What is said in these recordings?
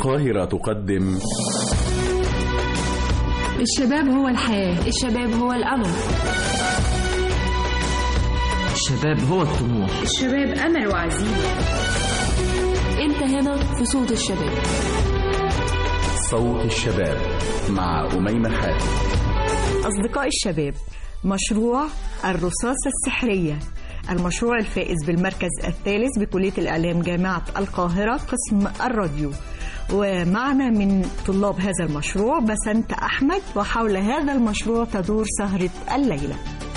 القاهرة تقدم الشباب هو الحياة الشباب هو الأمل الشباب هو الطموح الشباب أمل وعزيمة أنت هنا في صوت الشباب صوت الشباب مع أميمة حاتم أصدقاء الشباب مشروع الرصاصة السحرية المشروع الفائز بالمركز الثالث بكلية الإعلام جامعة القاهرة قسم الراديو ومعنا من طلاب هذا المشروع بسنت أحمد وحول هذا المشروع تدور سهرة الليلة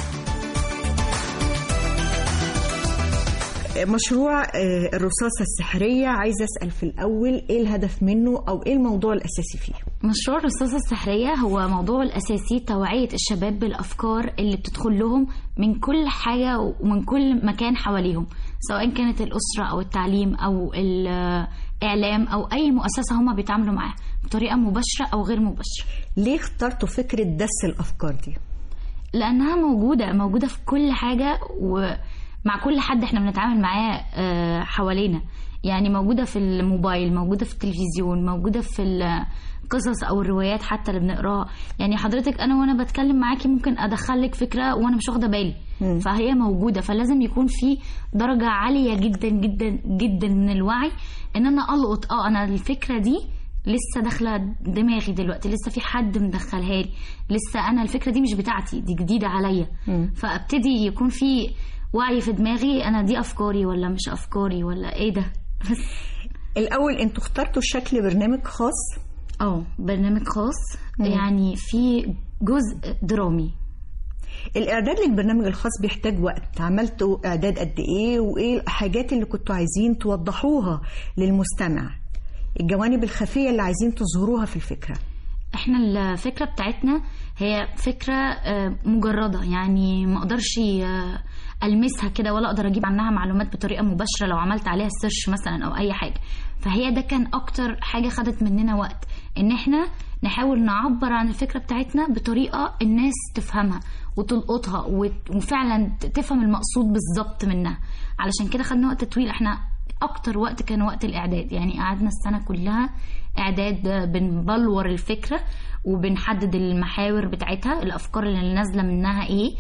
مشروع الرصاصة السحرية عايزة أسأل في الأول إيه الهدف منه أو إيه الموضوع الأساسي فيه مشروع الرصاصة السحرية هو موضوع الأساسي توعية الشباب بالأفكار اللي بتدخل لهم من كل حاجة ومن كل مكان حواليهم سواء كانت الأسرة أو التعليم أو الإعلام أو أي مؤسسة هما بيتعاملوا معاها بطريقة مباشرة أو غير مباشرة ليه اخترتوا فكرة دس الأفكار دي؟ لأنها موجودة موجودة في كل حاجة و مع كل حد احنا بنتعامل معاه حوالينا يعني موجودة في الموبايل موجودة في التلفزيون موجودة في القصص أو الروايات حتى اللي بنقراها يعني حضرتك أنا وأنا بتكلم معاكي ممكن أدخلك فكرة وأنا مش واخدة بالي م. فهي موجودة فلازم يكون في درجة عالية جدا جدا جدا من الوعي إن أنا ألقط أه أنا الفكرة دي لسه داخله دماغي دلوقتي لسه في حد مدخلها لي لسه انا الفكره دي مش بتاعتي دي جديده عليا فابتدي يكون في وعي في دماغي انا دي افكاري ولا مش افكاري ولا ايه ده الاول انتوا اخترتوا شكل برنامج خاص اه برنامج خاص مم. يعني في جزء درامي الاعداد للبرنامج الخاص بيحتاج وقت عملتوا اعداد قد ايه وايه الحاجات اللي كنتوا عايزين توضحوها للمستمع الجوانب الخفيه اللي عايزين تظهروها في الفكره احنا الفكره بتاعتنا هي فكره مجرده يعني ما اقدرش المسها كده ولا اقدر اجيب عنها معلومات بطريقه مباشره لو عملت عليها سيرش مثلا او اي حاجه فهي ده كان اكتر حاجه خدت مننا وقت ان احنا نحاول نعبر عن الفكره بتاعتنا بطريقه الناس تفهمها وتلقطها وفعلا تفهم المقصود بالظبط منها علشان كده خدنا وقت طويل احنا اكتر وقت كان وقت الاعداد يعني قعدنا السنه كلها اعداد بنبلور الفكره وبنحدد المحاور بتاعتها الافكار اللي نازله منها ايه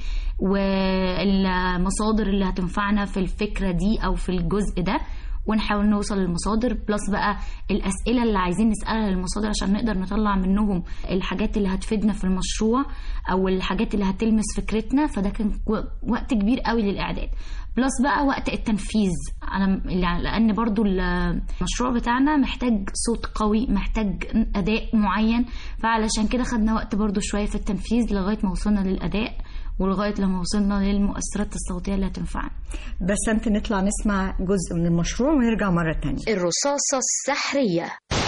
والمصادر اللي هتنفعنا في الفكره دي او في الجزء ده ونحاول نوصل للمصادر بلس بقى الاسئله اللي عايزين نسالها للمصادر عشان نقدر نطلع منهم الحاجات اللي هتفيدنا في المشروع او الحاجات اللي هتلمس فكرتنا فده كان وقت كبير قوي للاعداد بلس بقى وقت التنفيذ انا لان برضو المشروع بتاعنا محتاج صوت قوي محتاج اداء معين فعلشان كده خدنا وقت برضو شويه في التنفيذ لغايه ما وصلنا للاداء ولغايه لما وصلنا للمؤثرات الصوتيه اللي هتنفعنا بس انت نطلع نسمع جزء من المشروع ونرجع مره تانية الرصاصه السحريه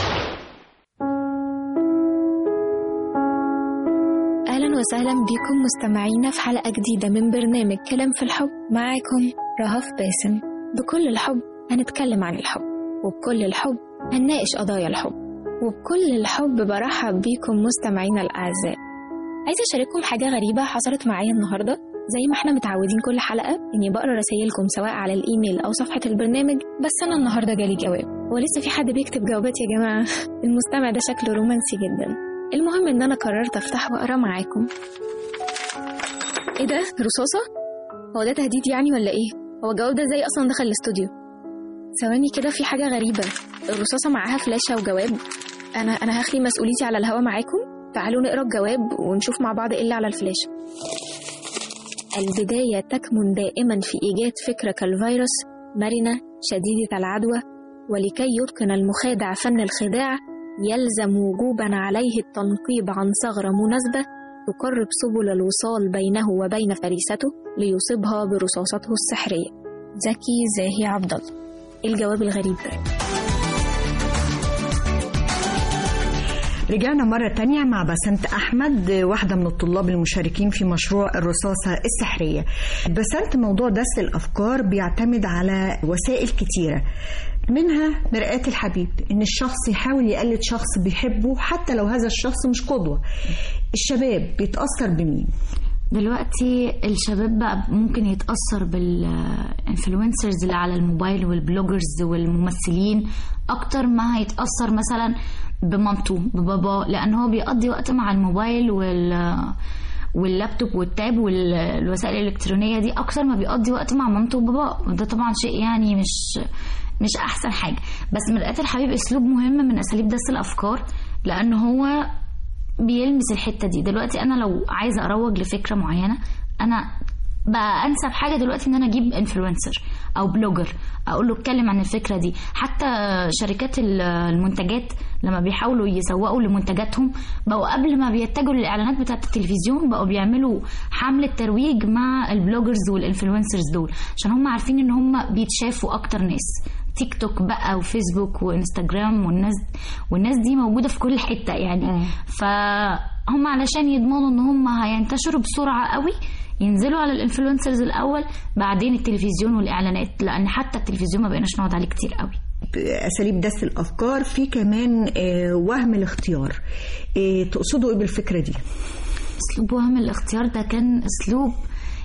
أهلا وسهلا بكم مستمعينا في حلقة جديدة من برنامج كلام في الحب معاكم رهف باسم بكل الحب هنتكلم عن الحب وبكل الحب هنناقش قضايا الحب وبكل الحب برحب بيكم مستمعينا الأعزاء عايزة أشارككم حاجة غريبة حصلت معايا النهاردة زي ما احنا متعودين كل حلقة إني بقرا رسايلكم سواء على الإيميل أو صفحة البرنامج بس أنا النهاردة جالي جواب ولسه في حد بيكتب جوابات يا جماعة المستمع ده شكله رومانسي جدا المهم ان انا قررت افتح واقرا معاكم ايه ده رصاصه هو ده تهديد يعني ولا ايه هو الجواب ده ازاي اصلا دخل الاستوديو ثواني كده في حاجه غريبه الرصاصه معاها فلاشه وجواب انا انا هخلي مسؤوليتي على الهوا معاكم تعالوا نقرا الجواب ونشوف مع بعض ايه اللي على الفلاشه البدايه تكمن دائما في ايجاد فكره كالفيروس مرنه شديده العدوى ولكي يتقن المخادع فن الخداع يلزم وجوبا عليه التنقيب عن ثغرة مناسبة تقرب سبل الوصال بينه وبين فريسته ليصيبها برصاصته السحرية زكي زاهي عبد الله الجواب الغريب ده رجعنا مرة تانية مع بسنت أحمد واحدة من الطلاب المشاركين في مشروع الرصاصة السحرية بسنت موضوع دس الأفكار بيعتمد على وسائل كتيرة منها مرآة الحبيب إن الشخص يحاول يقلد شخص بيحبه حتى لو هذا الشخص مش قدوة الشباب بيتأثر بمين؟ دلوقتي الشباب بقى ممكن يتأثر بالانفلونسرز اللي على الموبايل والبلوجرز والممثلين أكتر ما هيتأثر مثلا بمامته بباباه لأن هو بيقضي وقت مع الموبايل وال واللابتوب والتاب والوسائل الإلكترونية دي أكتر ما بيقضي وقت مع مامته وباباه وده طبعا شيء يعني مش مش أحسن حاجة بس مرآة الحبيب أسلوب مهم من أساليب دس الأفكار لأن هو بيلمس الحته دي دلوقتي انا لو عايزه اروج لفكره معينه انا بقى انسب حاجه دلوقتي ان انا اجيب انفلونسر او بلوجر اقول له اتكلم عن الفكره دي حتى شركات ال- المنتجات لما بيحاولوا يسوقوا لمنتجاتهم بقوا قبل ما بيتجهوا للاعلانات بتاعه التلفزيون بقوا بيعملوا حمله ترويج مع البلوجرز والانفلونسرز دول عشان هم عارفين ان هم بيتشافوا اكتر ناس تيك توك بقى وفيسبوك وانستجرام والناس والناس دي موجوده في كل حته يعني فهم علشان يضمنوا ان هم هينتشروا بسرعه قوي ينزلوا على الانفلونسرز الاول بعدين التلفزيون والاعلانات لان حتى التلفزيون ما بقيناش نقعد عليه كتير قوي اساليب دس الافكار في كمان آه، وهم الاختيار آه، تقصدوا ايه بالفكره دي اسلوب وهم الاختيار ده كان اسلوب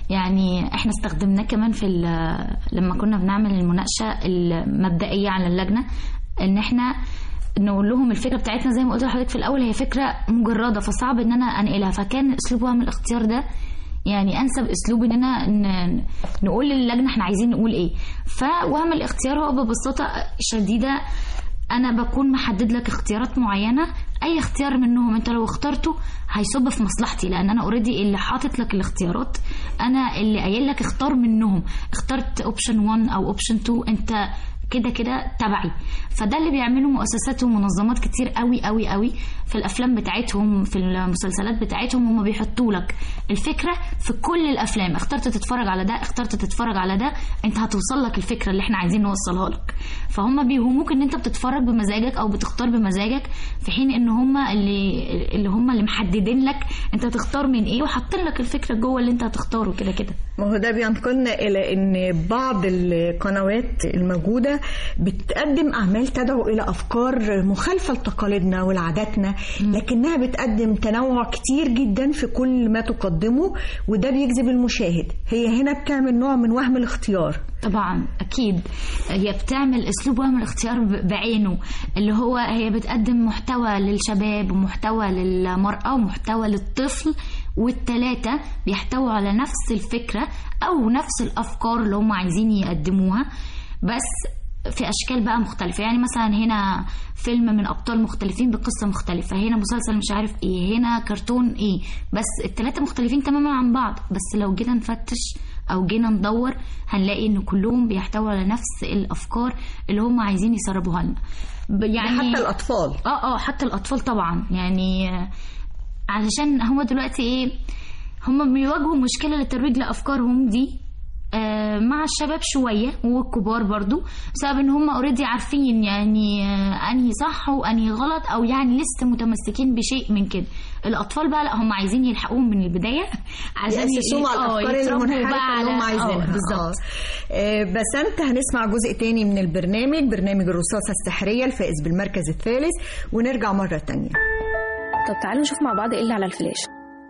يعني احنا استخدمناه كمان في ال- لما كنا بنعمل المناقشه المبدئيه على اللجنه ان احنا نقول لهم الفكره بتاعتنا زي ما قلت لحضرتك في الاول هي فكره مجرده فصعب ان انا انقلها فكان اسلوب وهم الاختيار ده يعني انسب اسلوب اننا ن- نقول للجنه احنا عايزين نقول ايه فوهم الاختيار هو ببساطه شديده انا بكون محدد لك اختيارات معينه اي اختيار منهم انت لو اخترته هيصب في مصلحتي لان انا اوريدي اللي حاطط لك الاختيارات انا اللي قايل لك اختار منهم اخترت اوبشن 1 او اوبشن 2 انت كده كده تبعي فده اللي بيعمله مؤسسات ومنظمات كتير قوي قوي قوي في الافلام بتاعتهم في المسلسلات بتاعتهم هم بيحطوا لك الفكره في كل الافلام اخترت تتفرج على ده اخترت تتفرج على ده انت هتوصل لك الفكره اللي احنا عايزين نوصلها لك فهم بيهموك ان انت بتتفرج بمزاجك او بتختار بمزاجك في حين ان هم اللي اللي هم اللي محددين لك انت تختار من ايه وحاطين لك الفكره جوه اللي انت هتختاره كده كده ما هو ده بينقلنا الى ان بعض القنوات الموجوده بتقدم اعمال تدعو الى افكار مخالفه لتقاليدنا ولعاداتنا لكنها بتقدم تنوع كتير جدا في كل ما تقدمه وده بيجذب المشاهد هي هنا بتعمل نوع من وهم الاختيار طبعا اكيد هي بتعمل اسلوب وهم الاختيار ب- بعينه اللي هو هي بتقدم محتوى للشباب ومحتوى للمراه ومحتوى للطفل والتلاتة بيحتووا على نفس الفكرة أو نفس الأفكار اللي هم عايزين يقدموها بس في أشكال بقى مختلفة يعني مثلا هنا فيلم من أبطال مختلفين بقصة مختلفة هنا مسلسل مش عارف إيه هنا كرتون إيه بس التلاتة مختلفين تماما عن بعض بس لو جينا نفتش أو جينا ندور هنلاقي إن كلهم بيحتووا على نفس الأفكار اللي هم عايزين يسربوها لنا ب- يعني حتى الاطفال اه اه حتى الاطفال طبعا يعني آه، علشان هو دلوقتي ايه هم بيواجهوا مشكله للترويج لافكارهم دي آه، مع الشباب شويه والكبار برضو بسبب ان هم اوريدي عارفين يعني آه، انهي صح وانهي غلط او يعني لسه متمسكين بشيء من كده الاطفال بقى لا هم عايزين يلحقوهم من البدايه عشان يأسسوهم على آه، الافكار يتربوا المنحرفه بقى اللي هم على- آه، عايزينها بالظبط آه. بس انت هنسمع جزء تاني من البرنامج برنامج الرصاصه السحريه الفائز بالمركز الثالث ونرجع مره تانية طب تعالوا نشوف مع بعض ايه اللي على الفلاش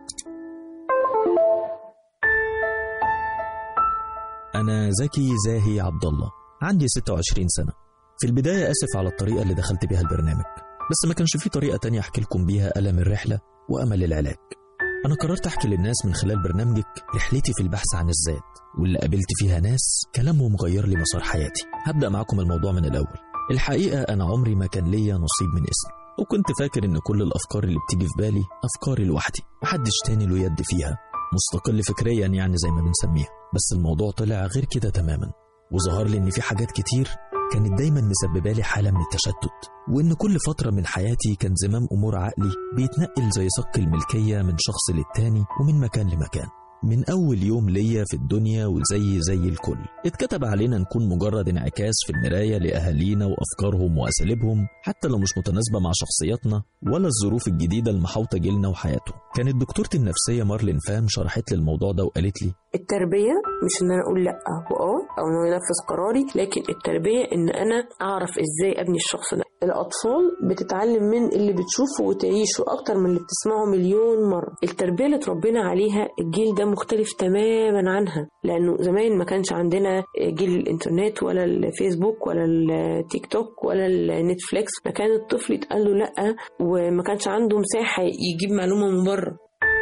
أنا زكي زاهي عبد الله عندي 26 سنة في البداية آسف على الطريقة اللي دخلت بيها البرنامج بس ما كانش في طريقة تانية أحكي لكم بيها ألم الرحلة وأمل العلاج أنا قررت أحكي للناس من خلال برنامجك رحلتي في البحث عن الذات واللي قابلت فيها ناس كلامهم غير لي مسار حياتي هبدأ معاكم الموضوع من الأول الحقيقة أنا عمري ما كان ليا نصيب من اسمي وكنت فاكر إن كل الأفكار اللي بتيجي في بالي أفكاري لوحدي محدش تاني له يد فيها مستقل فكريا يعني زي ما بنسميها بس الموضوع طلع غير كده تماما وظهر لي ان في حاجات كتير كانت دايما مسببه لي حاله من التشتت وان كل فتره من حياتي كان زمام امور عقلي بيتنقل زي صك الملكيه من شخص للتاني ومن مكان لمكان من أول يوم ليا في الدنيا وزي زي الكل اتكتب علينا نكون مجرد انعكاس في المراية لأهالينا وأفكارهم وأساليبهم حتى لو مش متناسبة مع شخصياتنا ولا الظروف الجديدة المحاوطة جيلنا وحياته كانت دكتورتي النفسية مارلين فام شرحت لي الموضوع ده وقالت لي التربية مش ان انا اقول لا واه او ان هو ينفذ قراري لكن التربية ان انا اعرف ازاي ابني الشخص ده الأطفال بتتعلم من اللي بتشوفه وتعيشه أكتر من اللي بتسمعه مليون مرة التربية اللي اتربينا عليها الجيل ده مختلف تماما عنها لأنه زمان ما كانش عندنا جيل الإنترنت ولا الفيسبوك ولا التيك توك ولا النتفليكس فكان الطفل يتقال له لأ وما كانش عنده مساحة يجيب معلومة من بره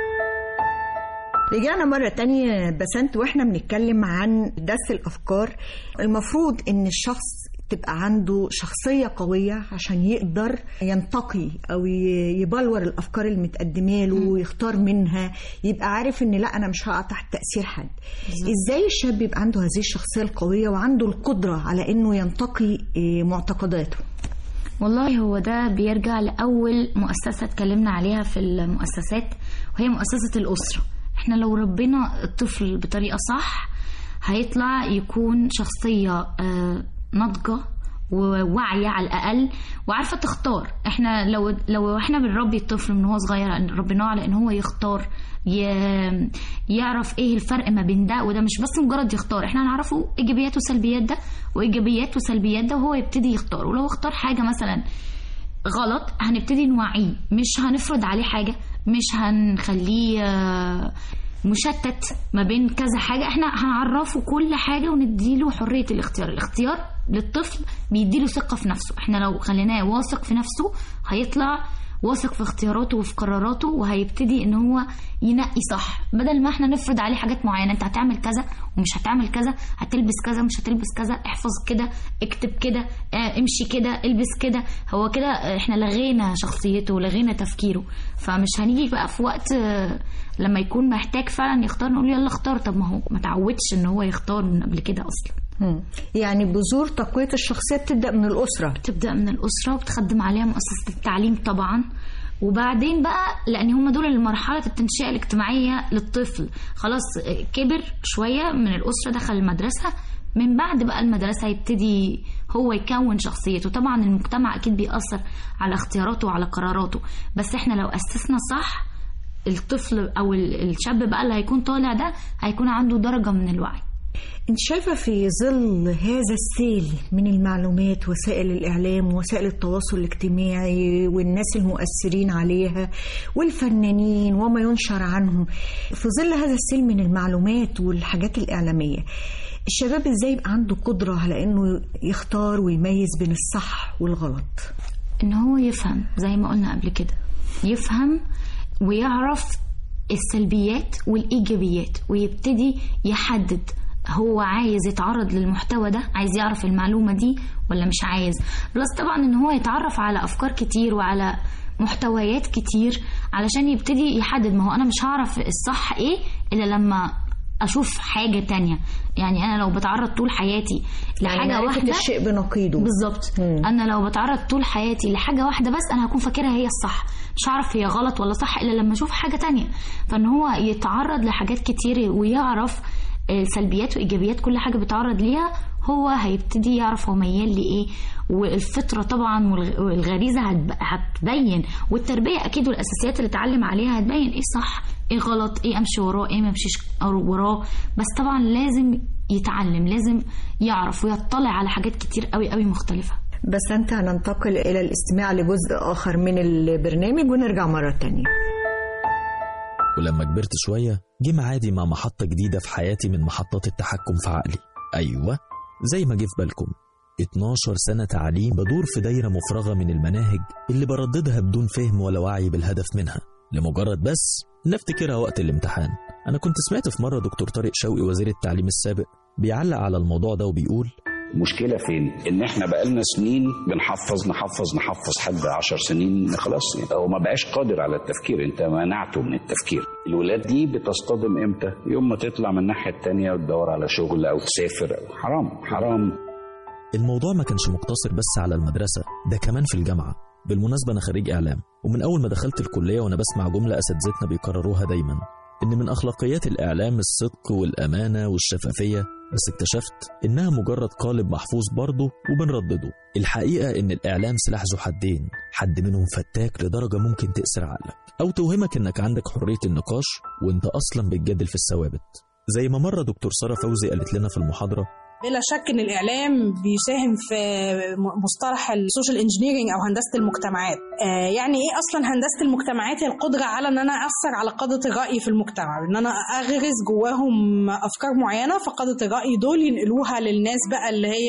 رجعنا مرة تانية بسنت واحنا بنتكلم عن دس الأفكار المفروض إن الشخص تبقى عنده شخصية قوية عشان يقدر ينتقي أو ي- يبلور الأفكار المتقدمة له ويختار منها يبقى عارف إن لا أنا مش هقع تحت تأثير حد إزاي الشاب يبقى عنده هذه الشخصية القوية وعنده القدرة على إنه ينتقي إيه، معتقداته والله هو ده بيرجع لأول مؤسسة اتكلمنا عليها في المؤسسات وهي مؤسسة الأسرة احنا لو ربنا الطفل بطريقة صح هيطلع يكون شخصية آه، ناضجة وواعية على الأقل وعارفة تختار احنا لو لو احنا بنربي الطفل من هو صغير ربيناه على ان هو يختار ي- يعرف ايه الفرق ما بين ده وده مش بس مجرد يختار احنا هنعرفه ايجابيات وسلبيات ده وايجابيات وسلبيات ده وهو يبتدي يختار ولو اختار حاجة مثلا غلط هنبتدي نوعيه مش هنفرض عليه حاجة مش هنخليه آه، مشتت ما بين كذا حاجة احنا هنعرفه كل حاجة ونديله حرية الاختيار الاختيار للطفل بيديله ثقة في نفسه احنا لو خليناه واثق في نفسه هيطلع واثق في اختياراته وفي قراراته وهيبتدي ان هو ينقي صح بدل ما احنا نفرض عليه حاجات معينه انت هتعمل كذا ومش هتعمل كذا هتلبس كذا مش هتلبس كذا احفظ كده اكتب كده اه امشي كده البس كده هو كده اه، احنا لغينا شخصيته ولغينا تفكيره فمش هنيجي بقى في وقت اه، لما يكون محتاج فعلا يختار نقول يلا اختار طب ما هو ما تعودش ان هو يختار من قبل كده اصلا مم. يعني بذور تقوية الشخصية بتبدأ من الأسرة بتبدا من الاسره وبتخدم عليها مؤسسه التعليم طبعا وبعدين بقى لان هم دول مرحله التنشئه الاجتماعيه للطفل خلاص كبر شويه من الاسره دخل المدرسه من بعد بقى المدرسه يبتدي هو يكون شخصيته طبعا المجتمع اكيد بيأثر على اختياراته وعلى قراراته بس احنا لو اسسنا صح الطفل او ال- الشاب بقى اللي هيكون طالع ده هيكون عنده درجه من الوعي انت شايفة في ظل هذا السيل من المعلومات وسائل الإعلام ووسائل التواصل الاجتماعي والناس المؤثرين عليها والفنانين وما ينشر عنهم في ظل هذا السيل من المعلومات والحاجات الإعلامية الشباب ازاي يبقى عنده قدرة على انه يختار ويميز بين الصح والغلط ان هو يفهم زي ما قلنا قبل كده يفهم ويعرف السلبيات والايجابيات ويبتدي يحدد هو عايز يتعرض للمحتوى ده عايز يعرف المعلومة دي ولا مش عايز بلس طبعا ان هو يتعرف على افكار كتير وعلى محتويات كتير علشان يبتدي يحدد ما هو انا مش هعرف الصح ايه الا لما اشوف حاجة تانية يعني انا لو بتعرض طول حياتي لحاجة يعني معرفة واحدة الشيء بنقيضه بالظبط مم. انا لو بتعرض طول حياتي لحاجه واحده بس انا هكون فاكرها هي الصح مش هعرف هي غلط ولا صح الا لما اشوف حاجه تانية فان هو يتعرض لحاجات كتير ويعرف سلبيات وايجابيات كل حاجه بيتعرض ليها هو هيبتدي يعرف هو ميال لايه والفطره طبعا والغ- والغريزه هتب- هتبين والتربيه اكيد والاساسيات اللي اتعلم عليها هتبين ايه صح ايه غلط ايه امشي وراه ايه ما امشيش وراه بس طبعا لازم يتعلم لازم يعرف ويطلع على حاجات كتير قوي قوي مختلفه بس انت هننتقل الى الاستماع لجزء اخر من البرنامج ونرجع مرة تانية ولما كبرت شوية جه معادي مع محطة جديدة في حياتي من محطات التحكم في عقلي أيوة زي ما جه في بالكم 12 سنة تعليم بدور في دايرة مفرغة من المناهج اللي برددها بدون فهم ولا وعي بالهدف منها لمجرد بس نفتكرها وقت الامتحان أنا كنت سمعت في مرة دكتور طارق شوقي وزير التعليم السابق بيعلق على الموضوع ده وبيقول المشكلة فين؟ إن إحنا بقالنا سنين بنحفظ نحفظ نحفظ حد عشر سنين خلاص هو ما بقاش قادر على التفكير أنت منعته من التفكير. الولاد دي بتصطدم إمتى؟ يوم ما تطلع من الناحية التانية وتدور على شغل أو تسافر أو حرام حرام الموضوع ما كانش مقتصر بس على المدرسة ده كمان في الجامعة بالمناسبة أنا خريج إعلام ومن أول ما دخلت الكلية وأنا بسمع جملة أساتذتنا بيكرروها دايما إن من أخلاقيات الإعلام الصدق والأمانة والشفافية بس اكتشفت إنها مجرد قالب محفوظ برضه وبنردده الحقيقة إن الإعلام سلاح ذو حدين حد منهم فتاك لدرجة ممكن تأسر عقلك أو توهمك إنك عندك حرية النقاش وإنت أصلا بتجادل في الثوابت زي ما مرة دكتور سارة فوزي قالت لنا في المحاضرة بلا شك ان الاعلام بيساهم في مصطلح السوشيال انجينيرنج او هندسه المجتمعات آه يعني ايه اصلا هندسه المجتمعات هي القدره على ان انا اثر على قاده الراي في المجتمع ان انا اغرس جواهم افكار معينه فقاده الراي دول ينقلوها للناس بقى اللي هي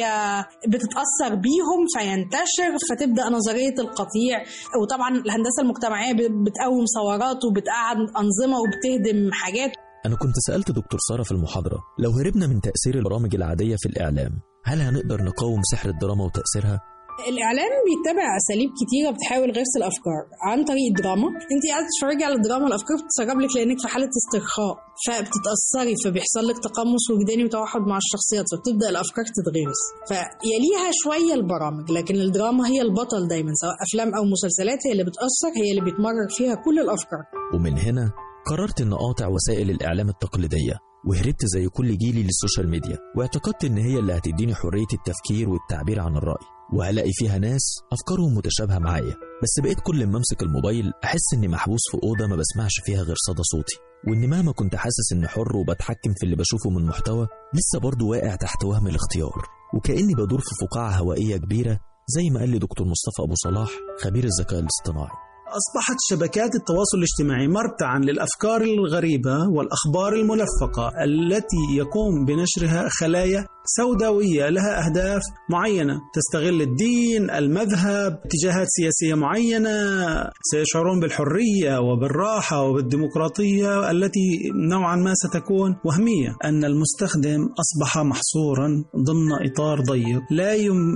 بتتاثر بيهم فينتشر فتبدا نظريه القطيع وطبعا الهندسه المجتمعيه بتقوم ثورات وبتقعد انظمه وبتهدم حاجات أنا كنت سألت دكتور سارة في المحاضرة لو هربنا من تأثير البرامج العادية في الإعلام هل هنقدر نقاوم سحر الدراما وتأثيرها؟ الاعلام بيتبع اساليب كتيره بتحاول غرس الافكار عن طريق الدراما انت قاعده تتفرجي على الدراما الافكار بتتسرب لك لانك في حاله استرخاء فبتتاثري فبيحصل لك تقمص وجداني وتوحد مع الشخصيات فبتبدا الافكار تتغرس فيليها شويه البرامج لكن الدراما هي البطل دايما سواء افلام او مسلسلات هي اللي بتاثر هي اللي بيتمرر فيها كل الافكار ومن هنا قررت أن أقاطع وسائل الإعلام التقليدية وهربت زي كل جيلي للسوشيال ميديا واعتقدت إن هي اللي هتديني حرية التفكير والتعبير عن الرأي وهلاقي فيها ناس أفكارهم متشابهة معايا بس بقيت كل ما أمسك الموبايل أحس إني محبوس في أوضة ما بسمعش فيها غير صدى صوتي وإن مهما كنت حاسس إني حر وبتحكم في اللي بشوفه من محتوى لسه برضه واقع تحت وهم الاختيار وكأني بدور في فقاعة هوائية كبيرة زي ما قال لي دكتور مصطفى أبو صلاح خبير الذكاء الاصطناعي أصبحت شبكات التواصل الاجتماعي مرتعا للأفكار الغريبة والأخبار الملفقة التي يقوم بنشرها خلايا سوداوية لها أهداف معينة تستغل الدين المذهب اتجاهات سياسية معينة سيشعرون بالحرية وبالراحة وبالديمقراطية التي نوعا ما ستكون وهمية أن المستخدم أصبح محصورا ضمن إطار ضيق لا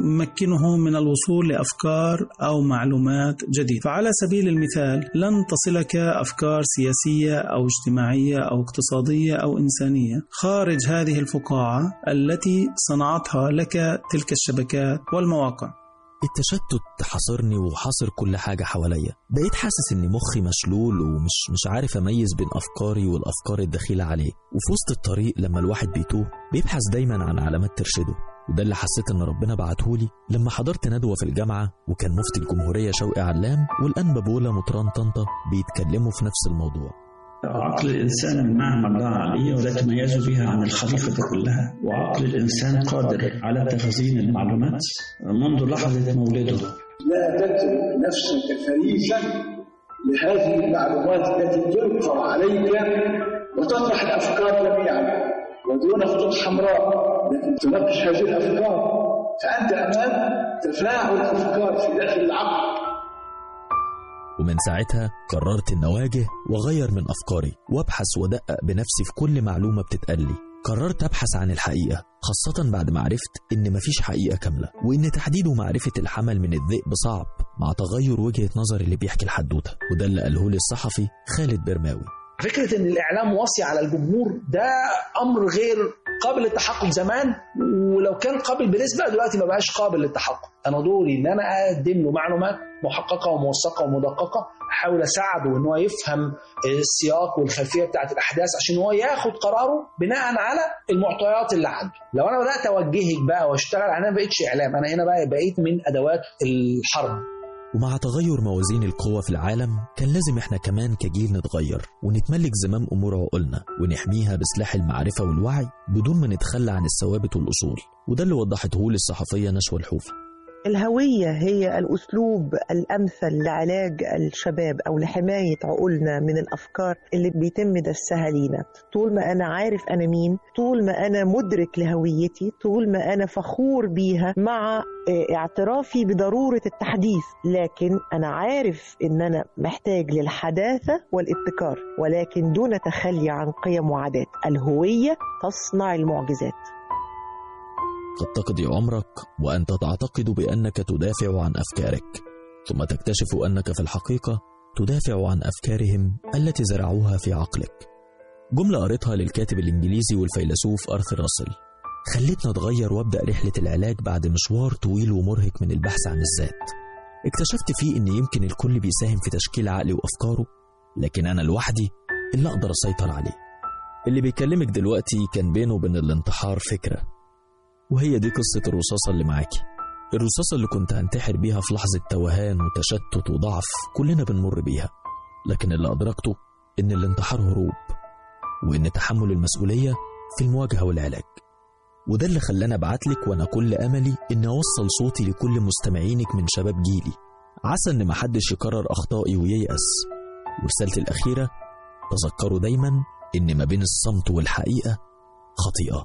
يمكنه من الوصول لأفكار أو معلومات جديدة فعلى سبيل المثال لن تصلك أفكار سياسية أو اجتماعية أو اقتصادية أو إنسانية خارج هذه الفقاعة التي صنعتها لك تلك الشبكات والمواقع التشتت حاصرني وحاصر كل حاجة حواليا بقيت حاسس ان مخي مشلول ومش مش عارف اميز بين افكاري والافكار الدخيلة عليه وفي وسط الطريق لما الواحد بيتوه بيبحث دايما عن علامات ترشده وده اللي حسيت ان ربنا بعتهولي لما حضرت ندوة في الجامعة وكان مفتي الجمهورية شوقي علام والأنبا بولا مطران طنطا بيتكلموا في نفس الموضوع عقل الإنسان النعمة الله عليه ولا تميز بها عن الخليقة كلها وعقل الإنسان قادر على تخزين المعلومات منذ لحظة مولده لا تترك نفسك فريسا لهذه المعلومات التي تلقى عليك وتطرح الأفكار جميعا ودون خطوط حمراء لكن تناقش هذه الأفكار فأنت أمام تفاعل أفكار في داخل العقل ومن ساعتها قررت إن أواجه وأغير من أفكاري وأبحث وأدقق بنفسي في كل معلومة بتتقال قررت أبحث عن الحقيقة خاصة بعد ما عرفت إن مفيش حقيقة كاملة وإن تحديد ومعرفة الحمل من الذئب صعب مع تغير وجهة نظر اللي بيحكي الحدوتة وده اللي قاله لي الصحفي خالد برماوي فكرة إن الإعلام واصي على الجمهور ده أمر غير قابل للتحقق زمان ولو كان قابل بنسبة دلوقتي ما بقاش قابل للتحقق أنا دوري إن أنا أقدم له معلومات محققة وموثقة ومدققة أحاول أساعده إن هو يفهم السياق والخلفية بتاعت الأحداث عشان هو ياخد قراره بناء على المعطيات اللي عنده لو أنا بدأت أوجهك بقى وأشتغل أنا ما بقتش إعلام أنا هنا بقى بقيت من أدوات الحرب ومع تغير موازين القوة في العالم كان لازم احنا كمان كجيل نتغير ونتملك زمام أمور عقولنا ونحميها بسلاح المعرفة والوعي بدون ما نتخلى عن الثوابت والأصول وده اللي وضحته لي الصحفية نشوى الحوفي الهوية هي الأسلوب الأمثل لعلاج الشباب أو لحماية عقولنا من الأفكار اللي بيتم دسها لينا طول ما أنا عارف أنا مين طول ما أنا مدرك لهويتي طول ما أنا فخور بيها مع اعترافي بضرورة التحديث لكن أنا عارف أن أنا محتاج للحداثة والابتكار ولكن دون تخلي عن قيم وعادات الهوية تصنع المعجزات قد تقضي عمرك وأنت تعتقد بأنك تدافع عن أفكارك ثم تكتشف أنك في الحقيقة تدافع عن أفكارهم التي زرعوها في عقلك جملة قريتها للكاتب الإنجليزي والفيلسوف أرثر راسل خلتنا أتغير وأبدأ رحلة العلاج بعد مشوار طويل ومرهق من البحث عن الذات اكتشفت فيه إن يمكن الكل بيساهم في تشكيل عقلي وأفكاره لكن أنا لوحدي اللي أقدر أسيطر عليه اللي بيكلمك دلوقتي كان بينه وبين الانتحار فكرة وهي دي قصة الرصاصة اللي معاكي الرصاصة اللي كنت هنتحر بيها في لحظة توهان وتشتت وضعف كلنا بنمر بيها لكن اللي أدركته إن الانتحار هروب وإن تحمل المسؤولية في المواجهة والعلاج وده اللي خلاني ابعتلك وانا كل املي ان اوصل صوتي لكل مستمعينك من شباب جيلي عسى ان محدش يكرر اخطائي وييأس ورسالتي الاخيره تذكروا دايما ان ما بين الصمت والحقيقه خطيئه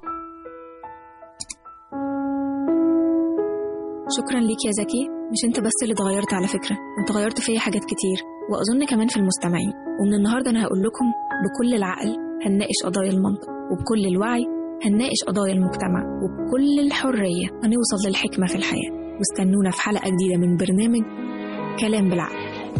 شكرا ليك يا زكي مش انت بس اللي اتغيرت على فكرة انت غيرت فيا حاجات كتير وأظن كمان في المستمعين ومن النهاردة أنا هقول لكم بكل العقل هنناقش قضايا المنطق وبكل الوعي هنناقش قضايا المجتمع وبكل الحرية هنوصل للحكمة في الحياة واستنونا في حلقة جديدة من برنامج كلام بالعقل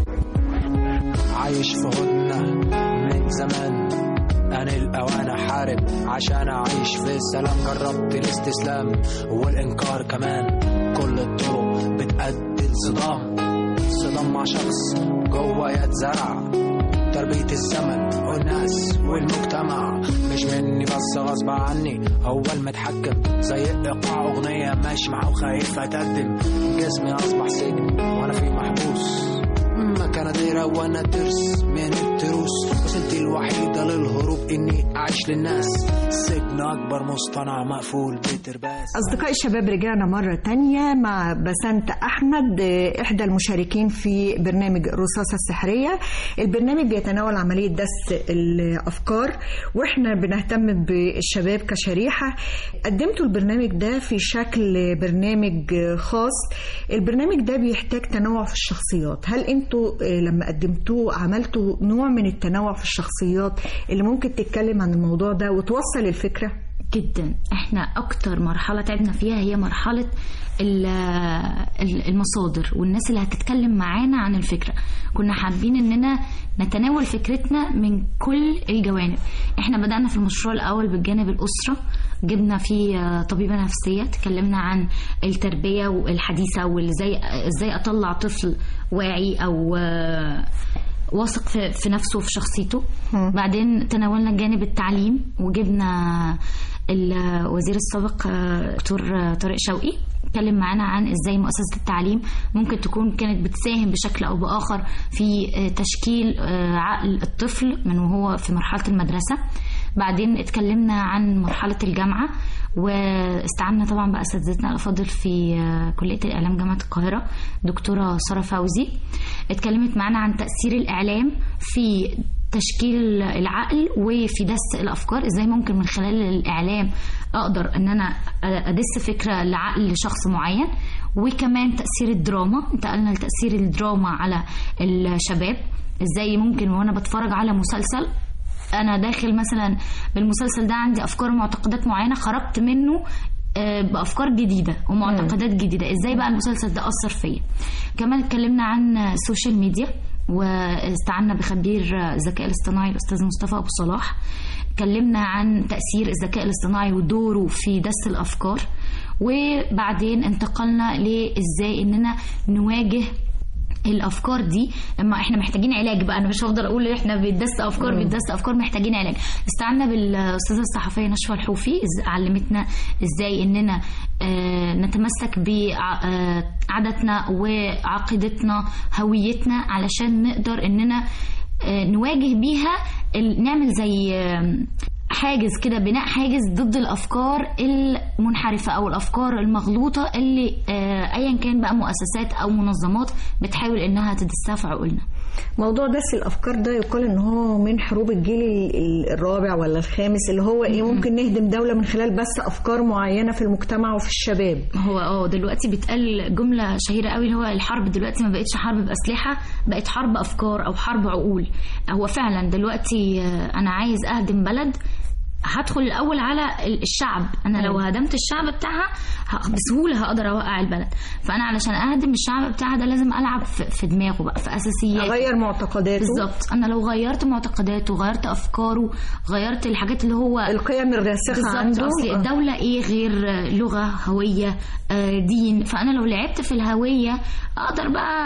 عايش في هدنة من زمان أنا الأوان أحارب عشان أعيش في السلام جربت الاستسلام والإنكار كمان كل الطرق بتأدي لصدام صدام مع شخص جوا يتزرع تربية الزمن والناس والمجتمع مش مني بس غصب عني هو المتحكم زي إيقاع أغنية ماشي معاه وخايف أتقدم جسمي أصبح سجن وأنا فيه محبوس مكانة دايرة وأنا ترس من التروس وسيلتي الوحيدة للهروب إني أعيش للناس سجن أكبر مصطنع مقفول بترباس أصدقائي الشباب رجعنا مرة تانية مع بسنت أحمد آه، إحدى المشاركين في برنامج الرصاصة السحرية البرنامج بيتناول عملية دس الأفكار وإحنا بنهتم بالشباب كشريحة قدمتوا البرنامج ده في شكل برنامج آه، خاص البرنامج ده بيحتاج تنوع في الشخصيات هل أنتوا آه، لما قدمتوه عملتوا نوع من التنوع في الشخصيات اللي ممكن تتكلم عن الموضوع ده وتوصل الفكرة؟ جدا احنا اكتر مرحله تعبنا فيها هي مرحله ال- ال- المصادر والناس اللي هتتكلم معانا عن الفكره كنا حابين اننا نتناول فكرتنا من كل الجوانب احنا بدانا في المشروع الاول بالجانب الاسره جبنا فيه آه، طبيبه نفسيه تكلمنا عن التربيه والحديثه وازاي ازاي اطلع طفل واعي او آه، واثق في, في نفسه وفي شخصيته بعدين تناولنا جانب التعليم وجبنا الوزير السابق آه، دكتور آه، طارق شوقي اتكلم معانا عن ازاي مؤسسه التعليم ممكن تكون كانت بتساهم بشكل او باخر في آه، تشكيل آه، عقل الطفل من وهو في مرحله المدرسه بعدين اتكلمنا عن مرحله الجامعه واستعنا طبعا باساتذتنا الافاضل في آه، كليه الاعلام جامعه القاهره دكتوره ساره فوزي اتكلمت معانا عن تاثير الاعلام في تشكيل العقل وفي دس الافكار ازاي ممكن من خلال الاعلام اقدر ان انا ادس فكره لعقل شخص معين وكمان تاثير الدراما انتقلنا لتاثير الدراما على الشباب ازاي ممكن وانا بتفرج على مسلسل انا داخل مثلا بالمسلسل ده عندي افكار ومعتقدات معينه خرجت منه آه، بافكار جديده ومعتقدات جديده ازاي بقى المسلسل ده اثر فيا كمان اتكلمنا عن السوشيال ميديا واستعنا بخبير الذكاء الاصطناعي الاستاذ مصطفى ابو صلاح اتكلمنا عن تاثير الذكاء الاصطناعي ودوره في دس الافكار وبعدين انتقلنا لازاي اننا نواجه الافكار دي اما احنا محتاجين علاج بقى انا مش هفضل اقول احنا بيدس افكار مم. بيدس افكار محتاجين علاج استعنا بالاستاذه الصحفيه نشوى الحوفي إز- علمتنا ازاي اننا آه، نتمسك بعاداتنا وعقيدتنا هويتنا علشان نقدر اننا آه، نواجه بيها ال- نعمل زي آه، حاجز كده بناء حاجز ضد الافكار المنحرفه او الافكار المغلوطه اللي آه، ايا كان بقى مؤسسات او منظمات بتحاول انها تدسها في عقولنا موضوع دس الافكار ده يقال ان هو من حروب الجيل ال- الرابع ولا الخامس اللي هو ايه ممكن نهدم دوله من خلال بس افكار معينه في المجتمع وفي الشباب هو اه دلوقتي بيتقال جمله شهيره قوي اللي هو الحرب دلوقتي ما بقتش حرب باسلحه بقت حرب افكار او حرب عقول هو فعلا دلوقتي آه، انا عايز اهدم بلد هدخل الاول على ال- الشعب انا لو هدمت الشعب بتاعها ه- بسهوله هقدر اوقع البلد فانا علشان اهدم الشعب بتاعها ده لازم العب في في دماغه بقى في اساسيات اغير معتقداته بالظبط انا لو غيرت معتقداته غيرت افكاره غيرت الحاجات اللي هو القيم الراسخه بالظبط عنده اصل آه. الدوله ايه غير لغه هويه آه، دين فانا لو لعبت في الهويه اقدر بقى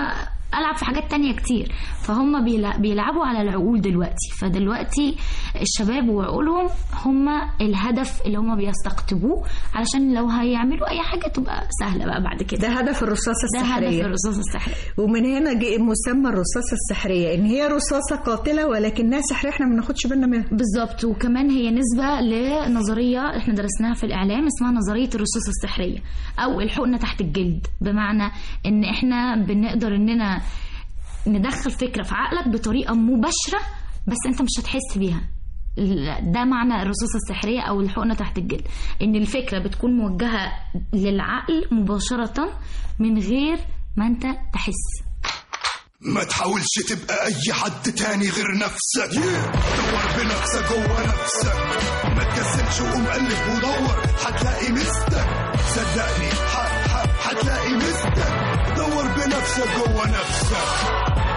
العب في حاجات تانية كتير فهم بيلع- بيلعبوا على العقول دلوقتي فدلوقتي الشباب وعقولهم هم الهدف اللي هم بيستقطبوه علشان لو هيعملوا اي حاجه تبقى سهله بقى بعد كده ده هدف الرصاصة ده السحرية هدف الرصاصه السحريه ومن هنا جه مسمى الرصاصة السحرية إن هي رصاصة قاتلة ولكنها سحرية إحنا ما بناخدش بالنا منها بالظبط وكمان هي نسبة لنظرية احنا درسناها في الإعلام اسمها نظرية الرصاصة السحرية أو الحقنة تحت الجلد بمعنى إن احنا بنقدر إننا ندخل فكرة في عقلك بطريقة مباشرة بس أنت مش هتحس بيها ده معنى الرصاصة السحرية أو الحقنة تحت الجلد إن الفكرة بتكون موجهة للعقل مباشرة من غير ما أنت تحس ما تحاولش تبقى اي حد تاني غير نفسك دور بنفسك جوه نفسك ما تكسلش وقوم قلب ودور هتلاقي مستك صدقني ح- ح- هتلاقي مستك دور بنفسك جوه نفسك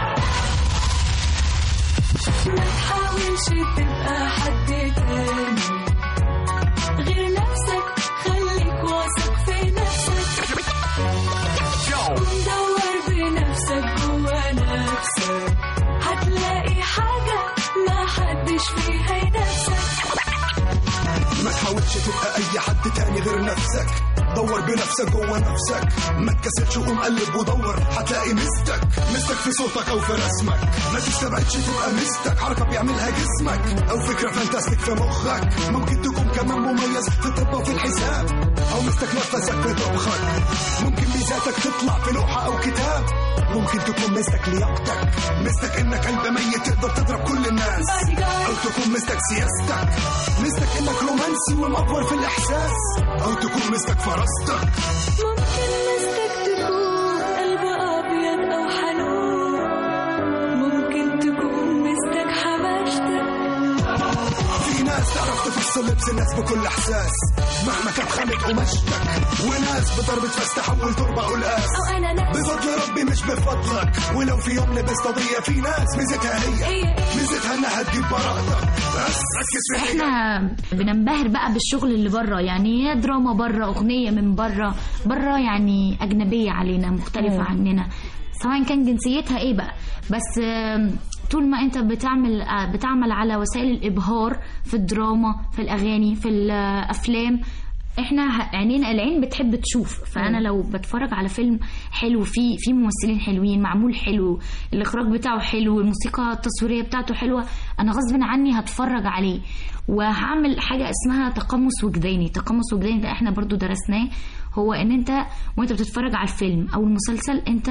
ما تحاولش تبقى حد تاني غير نفسك خليك واثق في نفسك دور بنفسك جوا نفسك هتلاقي حاجة ما حدش فيها ينافسك ما تحاولش تبقى اي حد تاني غير نفسك دور بنفسك جوه نفسك ما تكسلش وقوم قلب ودور هتلاقي مستك مستك في صوتك او في رسمك ما تستبعدش تبقى مستك حركه بيعملها جسمك او فكره فانتاستيك في مخك ممكن تكون كمان مميز في الطب وفي الحساب او مستك نفسك في طبخك ممكن ميزاتك تطلع في لوحه او كتاب ممكن تكون مستك لياقتك مستك انك قلب ميت تقدر تضرب كل الناس او تكون مستك سياستك مستك انك رومانسي ومأفور في الاحساس او تكون مستك فراستك ممكن مستك تكون قلب أبيض أو حنون ممكن تكون مستك حماشتك في ناس تعرف تفصل لبس الناس بكل احساس مهما كان خانق قماشتك وناس بضربة فاس تحول تربة قلقاس أو أنا ناس بفضل ربي مش بفضلك ولو في يوم لبست قضية في ناس ميزتها هي ميزتها انها تجيب براءتك بس ركز في هي احنا بننبهر بقى بالشغل اللي بره يعني هي دراما بره اغنيه من بره بره يعني اجنبيه علينا مختلفه مم. عننا سواء كان جنسيتها ايه بقى بس آم، طول ما انت بتعمل آه، بتعمل على وسائل الابهار في الدراما في الاغاني في الافلام احنا ه- عينينا العين بتحب تشوف فانا مم. لو بتفرج على فيلم حلو فيه فيه ممثلين حلوين معمول حلو الاخراج بتاعه حلو الموسيقى التصويريه بتاعته حلوه انا غصب عني هتفرج عليه وهعمل حاجه اسمها تقمص وجداني تقمص وجداني ده احنا برضو درسناه هو ان انت وانت بتتفرج على الفيلم او المسلسل انت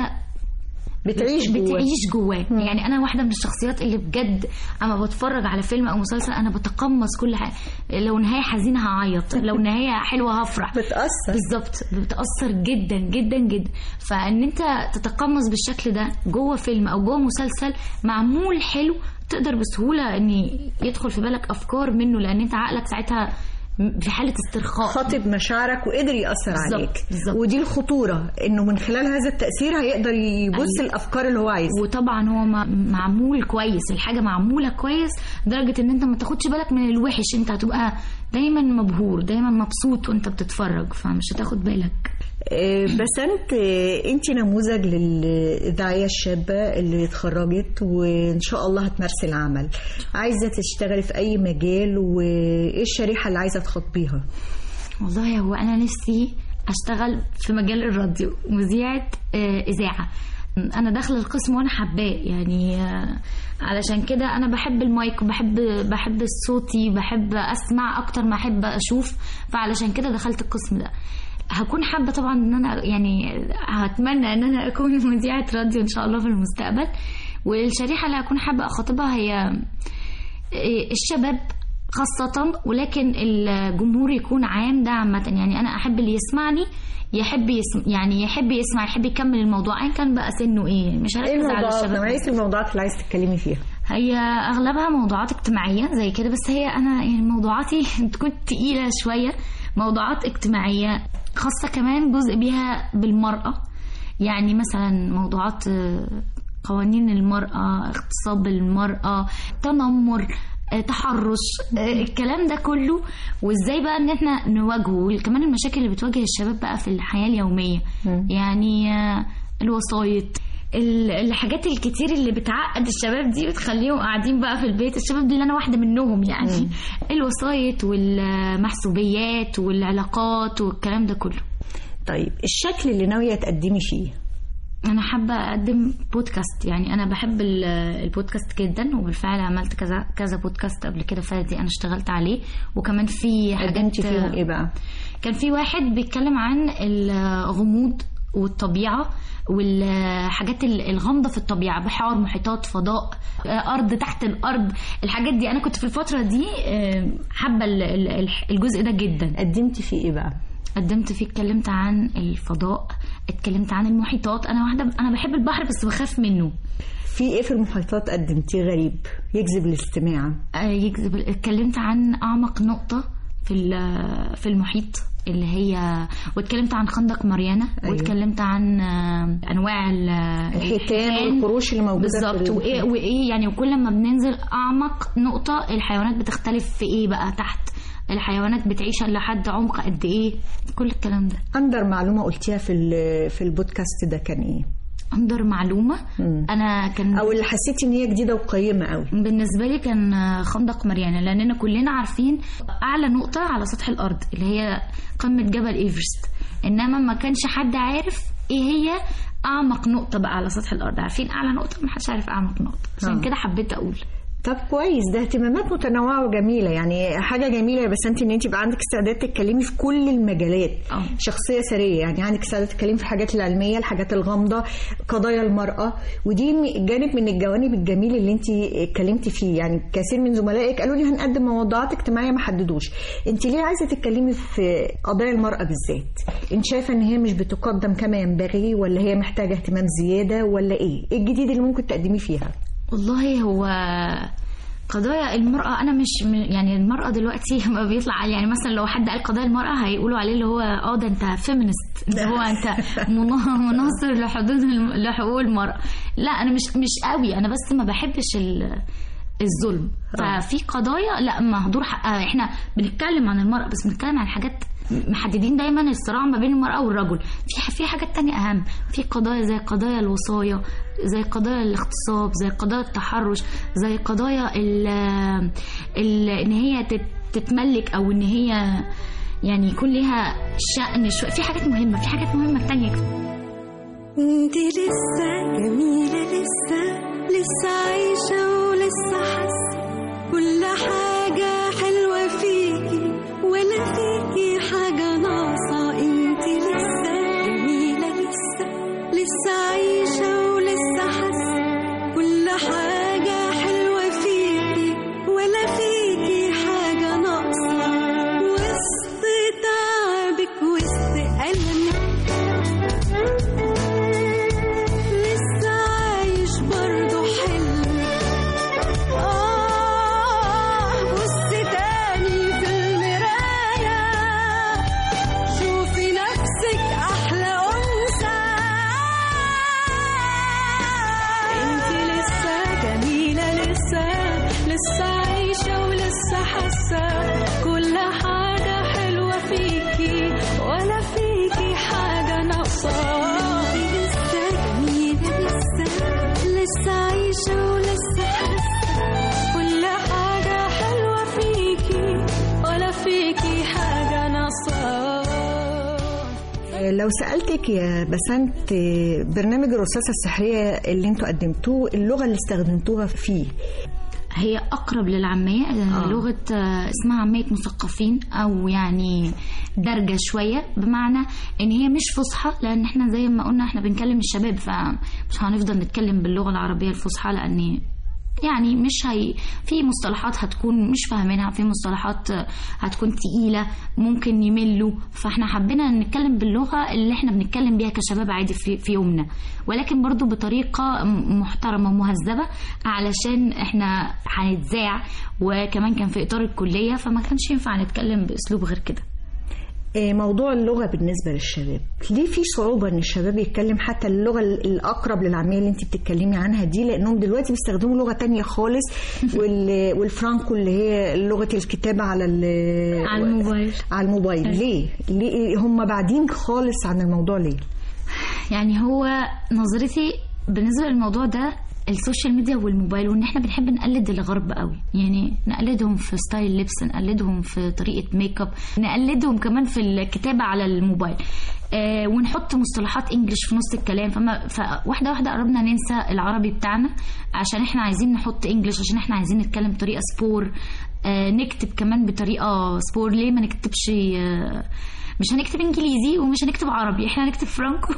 بتعيش جواه. بتعيش جواه يعني انا واحده من الشخصيات اللي بجد اما بتفرج على فيلم او مسلسل انا بتقمص كل حاجه لو نهايه حزينه هعيط لو نهايه حلوه هفرح بتاثر بالظبط بتاثر جدا جدا جدا فان انت تتقمص بالشكل ده جوه فيلم او جوه مسلسل معمول حلو تقدر بسهوله ان يدخل في بالك افكار منه لان انت عقلك ساعتها في حاله استرخاء خاطب مشاعرك وقدر يأثر بالظبط، عليك بالظبط. ودي الخطورة انه من خلال هذا التأثير هيقدر يبص أيوة. الافكار اللي هو عايزها وطبعا هو م- معمول كويس الحاجه معموله كويس لدرجه ان انت ما تاخدش بالك من الوحش انت هتبقى دايما مبهور دايما مبسوط وانت بتتفرج فمش هتاخد بالك آه، بسنت آه، انت نموذج للإذاعية الشابة اللي اتخرجت وإن شاء الله هتمارسي العمل عايزة تشتغلي في أي مجال وإيه الشريحة اللي عايزة تخطيها والله هو انا نفسي اشتغل في مجال الراديو مذيعه آه، اذاعه انا داخله القسم وانا حباه يعني آه، علشان كده انا بحب المايك وبحب بحب صوتي بحب اسمع اكتر ما احب اشوف فعلشان كده دخلت القسم ده هكون حابه طبعا ان انا يعني هتمنى ان انا اكون مذيعه راديو ان شاء الله في المستقبل والشريحه اللي هكون حابه اخاطبها هي الشباب خاصة ولكن الجمهور يكون عام ده عامة يعني أنا أحب اللي يسمعني يحب يسم يعني يحب يسمع يحب يكمل الموضوع أيا كان بقى سنه إيه مش ايه هركز على الموضوعات الشباب نوعية الموضوعات اللي عايزة تتكلمي فيها هي اغلبها موضوعات اجتماعيه زي كده بس هي انا يعني موضوعاتي تكون تقيله شويه موضوعات اجتماعيه خاصه كمان جزء بيها بالمراه يعني مثلا موضوعات آه، قوانين المراه اغتصاب المراه تنمر آه، تحرش آه، الكلام ده كله وازاي بقى ان احنا نواجهه وكمان المشاكل اللي بتواجه الشباب بقى في الحياه اليوميه يعني آه، الوسايط ال- الحاجات الكتير اللي بتعقد الشباب دي بتخليهم قاعدين بقى في البيت الشباب دي اللي انا واحده منهم يعني الوسايط والمحسوبيات والعلاقات والكلام ده كله طيب الشكل اللي ناويه تقدمي فيه انا حابه اقدم بودكاست يعني انا بحب ال- البودكاست جدا وبالفعل عملت كذا كذا بودكاست قبل كده فادي انا اشتغلت عليه وكمان في حاجات قدمتي فيهم ايه بقى كان في واحد بيتكلم عن الغموض والطبيعة والحاجات ال- الغامضة في الطبيعة بحار محيطات فضاء آه، أرض تحت الأرض الحاجات دي أنا كنت في الفترة دي آه، حابة ال- ال- الجزء ده جدا قدمتي فيه إيه بقى؟ قدمت فيه اتكلمت عن الفضاء اتكلمت عن المحيطات أنا واحدة أنا بحب البحر بس بخاف منه في ايه في المحيطات قدمتيه غريب يجذب الاستماع آه، يجذب اتكلمت عن أعمق نقطة في ال- في المحيط اللي هي واتكلمت عن خندق ماريانا أيوة. واتكلمت عن آه، انواع ال- الحيتان والقروش اللي موجودة في بالظبط ال- وايه وايه يعني وكل ما بننزل اعمق نقطه الحيوانات بتختلف في ايه بقى تحت الحيوانات بتعيش لحد عمق قد ايه كل الكلام ده اندر معلومه قلتيها في ال- في البودكاست ده كان ايه اندر معلومه انا كان او اللي حسيتي ان هي جديده وقيمه قوي بالنسبه لي كان خندق ماريانا لاننا كلنا عارفين اعلى نقطه على سطح الارض اللي هي قمه جبل ايفرست انما ما كانش حد عارف ايه هي اعمق نقطه بقى على سطح الارض عارفين اعلى نقطه ما حدش عارف اعمق نقطه عشان آه. كده حبيت اقول طب كويس ده اهتمامات متنوعه وجميله يعني حاجه جميله بس انت ان انت يبقى عندك استعداد تتكلمي في كل المجالات أوه. شخصيه سريه يعني عندك استعداد تتكلمي في الحاجات العلميه الحاجات الغامضه قضايا المراه ودي م- جانب من الجوانب الجميل اللي انت اتكلمتي فيه يعني كثير من زملائك قالوا لي هنقدم موضوعات اجتماعيه ما حددوش انت ليه عايزه تتكلمي في قضايا المراه بالذات انت شايفه ان هي مش بتقدم كما ينبغي ولا هي محتاجه اهتمام زياده ولا ايه ايه الجديد اللي ممكن تقدمي فيها والله هو قضايا المرأة أنا مش م- يعني المرأة دلوقتي ما بيطلع يعني مثلا لو حد قال قضايا المرأة هيقولوا عليه اللي هو اه ده أنت فيمينست اللي هو أنت منا- مناصر لحدود الم- لحقوق المرأة لا أنا مش مش قوي أنا بس ما بحبش ال الظلم ففي قضايا لا مهدور حقها احنا بنتكلم عن المرأة بس بنتكلم عن حاجات محددين دايما الصراع ما بين المرأة والرجل في في حاجات تانية أهم في قضايا زي قضايا الوصاية زي قضايا الاغتصاب زي قضايا التحرش زي قضايا ال ال ان هي تت- تتملك او ان هي يعني يكون ليها شأن شوية في حاجات مهمة في حاجات مهمة تانية انت لسه جميلة لسه لسه عايشة ولسه حاسة كل حاجة حلوة فيكي ولا فيكي حاجة ناقصة انت لسه جميلة لسه لسه عايشة ولسه حاسة كل حاجة حلوة فيكي ولا فيكي حاجة ناقصة وسط تعبك وسط ألمك لسه عايش برضه حلو آه بص تاني في المراية شوفي نفسك أحلى أنثى انتي لسه جميلة لسه لسه عايشة ولسه حاسة كل حاجة حلوة فيكي ولا فيكي حاجة ناقصة انتي لسه جميلة لسه لسه عايشة ولسه حاسة كل حاجة حلوة فيكي ولا فيكي حاجة ناقصة لو سألتك يا بسنت برنامج الرصاصة السحرية اللي انتوا قدمتوه اللغة اللي استخدمتوها فيه هي أقرب للعامية آه. لغة آه، اسمها عامية مثقفين أو يعني درجة شوية بمعنى إن هي مش فصحى لأن إحنا زي ما قلنا إحنا بنكلم الشباب فمش هنفضل نتكلم باللغة العربية الفصحى لأن يعني مش هي في مصطلحات هتكون مش فاهمينها في مصطلحات آه، هتكون تقيلة ممكن يملوا فاحنا حبينا نتكلم باللغة اللي احنا بنتكلم بيها كشباب عادي في, في يومنا ولكن برضو بطريقة م- محترمة ومهذبة علشان احنا هنتذاع وكمان كان في إطار الكلية فما كانش ينفع نتكلم بأسلوب غير كده آه، موضوع اللغة بالنسبة للشباب ليه في صعوبة ان الشباب يتكلم حتى اللغة ال- الأقرب للعامية اللي انت بتتكلمي عنها دي لأنهم دلوقتي بيستخدموا لغة تانية خالص وال- والفرانكو اللي هي لغة الكتابة على ال- على الموبايل. على الموبايل ليه؟ ليه هم بعدين خالص عن الموضوع ليه؟ يعني هو نظرتي بالنسبه للموضوع ده السوشيال ميديا والموبايل وان احنا بنحب نقلد الغرب قوي يعني نقلدهم في ستايل لبس نقلدهم في طريقه ميك اب نقلدهم كمان في الكتابه على الموبايل آه ونحط مصطلحات انجلش في نص الكلام فما فواحده واحده قربنا ننسى العربي بتاعنا عشان احنا عايزين نحط انجلش عشان احنا عايزين نتكلم بطريقه سبور آه نكتب كمان بطريقه سبور ليه ما نكتبش آه مش هنكتب انجليزي ومش هنكتب عربي احنا هنكتب فرانكو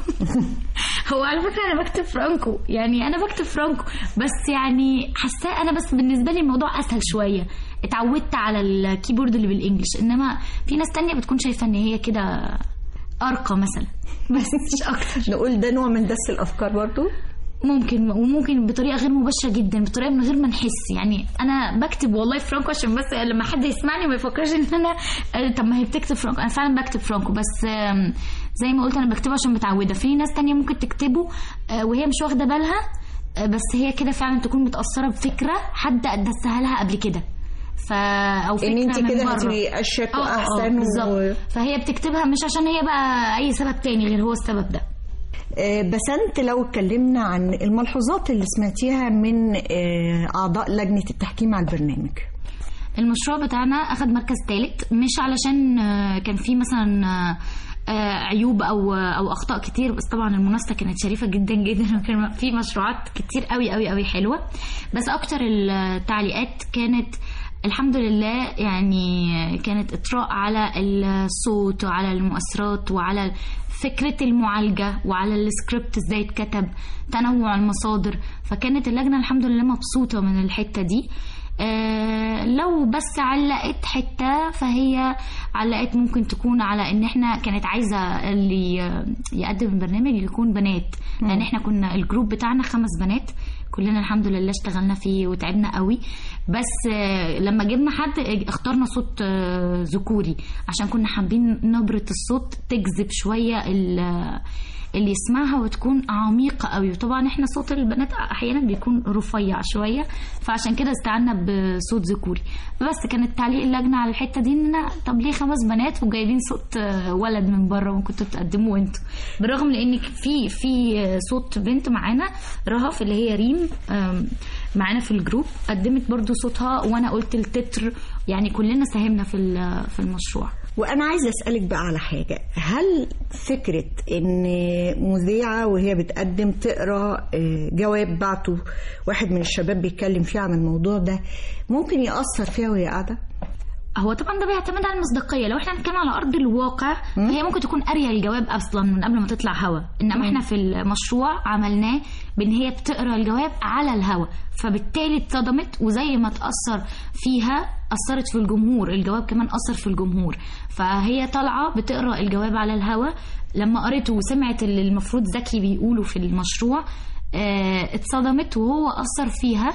هو على فكره انا بكتب فرانكو يعني انا بكتب فرانكو بس يعني حاساه انا بس بالنسبه لي الموضوع اسهل شويه اتعودت على الكيبورد اللي بالانجلش انما في ناس تانية بتكون شايفه ان هي كده ارقى مثلا بس مش اكتر نقول ده نوع من دس الافكار برضو ممكن وممكن بطريقه غير مباشره جدا بطريقه من غير ما نحس يعني انا بكتب والله فرانكو عشان بس لما حد يسمعني ما يفكرش ان انا طب ما هي بتكتب فرانكو انا فعلا بكتب فرانكو بس زي ما قلت انا بكتبه عشان متعوده في ناس تانية ممكن تكتبه وهي مش واخده بالها بس هي كده فعلا تكون متاثره بفكره حد دسها لها قبل كده ف او فكره ان انت من كده بره. هتبقي اشيك آه، آه، واحسن بالظبط و... فهي بتكتبها مش عشان هي بقى اي سبب تاني غير هو السبب ده آه، بسنت لو اتكلمنا عن الملحوظات اللي سمعتيها من آه، اعضاء لجنه التحكيم على البرنامج المشروع بتاعنا اخد مركز ثالث مش علشان آه، كان في مثلا آه، آه، عيوب او او اخطاء كتير بس طبعا المنافسه كانت شريفه جدا جدا وكان في مشروعات كتير قوي قوي قوي حلوه بس اكتر التعليقات كانت الحمد لله يعني كانت اطراء على الصوت وعلى المؤثرات وعلى فكرة المعالجة وعلى السكريبت ازاي اتكتب تنوع المصادر فكانت اللجنة الحمد لله مبسوطة من الحتة دي آه لو بس علقت حتة فهي علقت ممكن تكون على ان احنا كانت عايزة اللي يقدم البرنامج يكون بنات لان احنا كنا الجروب بتاعنا خمس بنات كلنا الحمد لله اشتغلنا فيه وتعبنا قوي بس آه، لما جبنا حد اخترنا صوت آه، ذكوري عشان كنا حابين نبرة الصوت تجذب شوية ال- اللي يسمعها وتكون عميقة قوي وطبعا احنا صوت البنات احيانا بيكون رفيع شوية فعشان كده استعنا بصوت ذكوري بس كانت تعليق اللجنة على الحتة دي اننا طب ليه خمس بنات وجايبين صوت آه، ولد من بره وكنتوا تقدموه انتوا بالرغم لان في في آه، صوت بنت معانا رهف اللي هي ريم آم، معانا في الجروب قدمت برضو صوتها وانا قلت التتر يعني كلنا ساهمنا في ال- في المشروع وانا عايزه اسالك بقى على حاجه هل فكره ان مذيعه وهي بتقدم تقرا آه، جواب بعته واحد من الشباب بيتكلم فيه عن الموضوع ده ممكن ياثر فيها وهي قاعده هو طبعا ده بيعتمد على المصداقيه لو احنا بنتكلم على ارض الواقع هي ممكن تكون قاريه الجواب اصلا من قبل ما تطلع هوا انما احنا في المشروع عملناه بان هي بتقرا الجواب على الهوا فبالتالي اتصدمت وزي ما تاثر فيها اثرت في الجمهور الجواب كمان اثر في الجمهور فهي طالعه بتقرا الجواب على الهوا لما قريته وسمعت اللي المفروض زكي بيقوله في المشروع اه اتصدمت وهو اثر فيها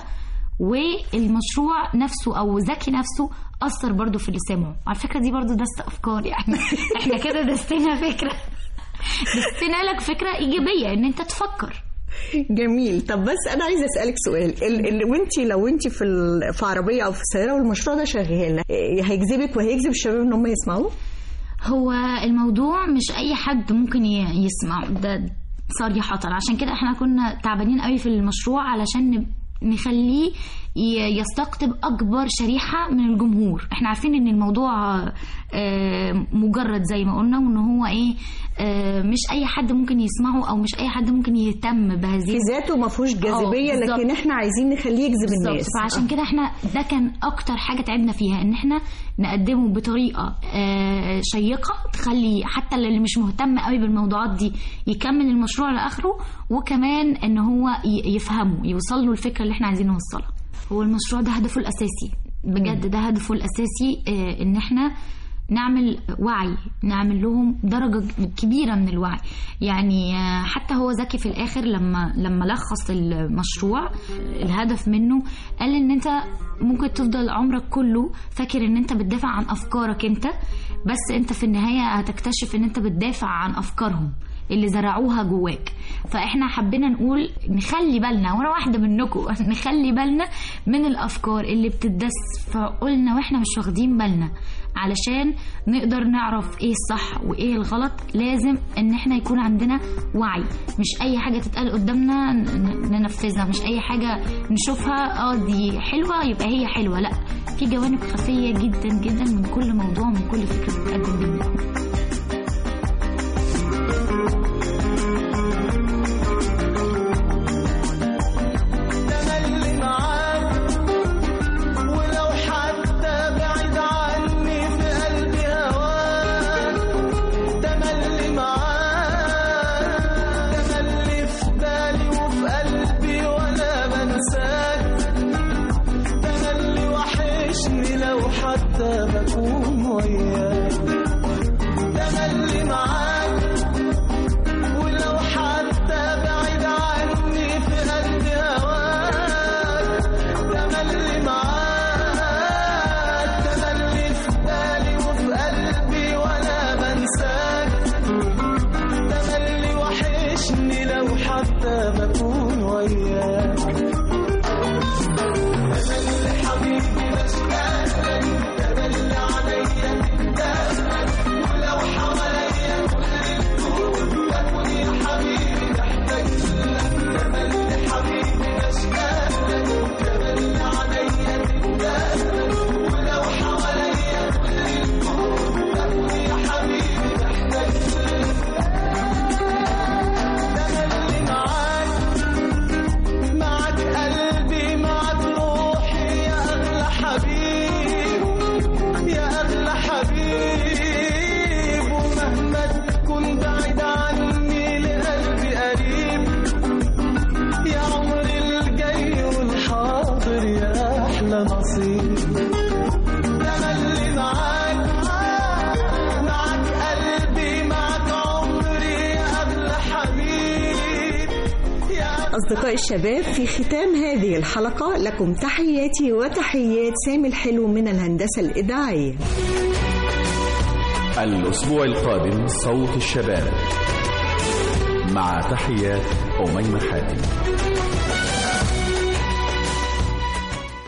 والمشروع نفسه او زكي نفسه اثر برضو في اللي سمعه على فكره دي برضو دست افكار يعني احنا كده دستنا فكره دستنا لك فكره ايجابيه ان انت تفكر جميل طب بس انا عايزه اسالك سؤال ال- ال- وانت لو انت في ال- في عربيه او في سياره والمشروع ده شغال إيه، هيجذبك وهيجذب الشباب ان هم يسمعوه هو الموضوع مش اي حد ممكن ي- يسمع ده صريحة عشان كده احنا كنا تعبانين قوي في المشروع علشان نب- نخليه ي- يستقطب اكبر شريحة من الجمهور احنا عارفين ان الموضوع آه، مجرد زي ما قلنا وان هو ايه آه، مش اي حد ممكن يسمعه او مش اي حد ممكن يهتم بهذه في ذاته ما فيهوش جاذبيه آه، بالظبط. لكن احنا عايزين نخليه يجذب بالظبط. الناس فعشان كده احنا ده كان اكتر حاجه تعبنا فيها ان احنا نقدمه بطريقه آه، شيقه تخلي حتى اللي مش مهتم قوي بالموضوعات دي يكمل المشروع لاخره وكمان ان هو ي- يفهمه يوصل له الفكره اللي احنا عايزين نوصلها هو المشروع ده هدفه الاساسي بجد ده هدفه الاساسي آه، ان احنا نعمل وعي نعمل لهم درجة كبيرة من الوعي يعني آه، حتى هو ذكي في الآخر لما لما لخص المشروع الهدف منه قال إن أنت ممكن تفضل عمرك كله فاكر إن أنت بتدافع عن أفكارك أنت بس أنت في النهاية هتكتشف إن أنت بتدافع عن أفكارهم اللي زرعوها جواك فاحنا حبينا نقول نخلي بالنا وانا واحده منكم نخلي بالنا من الافكار اللي بتدس فقلنا واحنا مش واخدين بالنا علشان نقدر نعرف ايه الصح وايه الغلط لازم ان احنا يكون عندنا وعي مش اي حاجه تتقال قدامنا ن- ننفذها مش اي حاجه نشوفها اه دي حلوه يبقى هي حلوه لا في جوانب خفيه جدا جدا من كل موضوع من كل فكره بتتقدم لنا تملي معاك ولو حتى بعيد عني في قلبي هواك تملي معاك تملي في بالي وفي قلبي ولا بنساك تملي وحشني لو حتى بكون وياك تملي معاك ولو حتى بعيد عني في قلبي هواك تملي معاك تملي في بالي وفي قلبي ولا بنساك تملي وحشني لو حتى بكون وياك تملي حبيبي بشتاق لك تملي عليا تندهك ولو حواليا كل الكون بكون يا حبيبي محتاج لك تملي حبيبي بشتاق لك تملي عليا تندهك ولو حواليا كل الكون بكون يا حبيبي محتاج لك تملي معاك معك قلبي معك روحي يا أغلى حبيب يا أغلى حبيب ومهما تكون بعيد عني لقلبي قريب يا عمري الجاي والحاضر يا أحلى نصيب تملي معاك معك قلبي معك عمري يا أغلى حبيب أصدقاء الشباب في ختام هذه الحلقة لكم تحياتي وتحيات سامي الحلو من الهندسة الإذاعية الأسبوع القادم صوت الشباب مع تحيات أميمة حاتم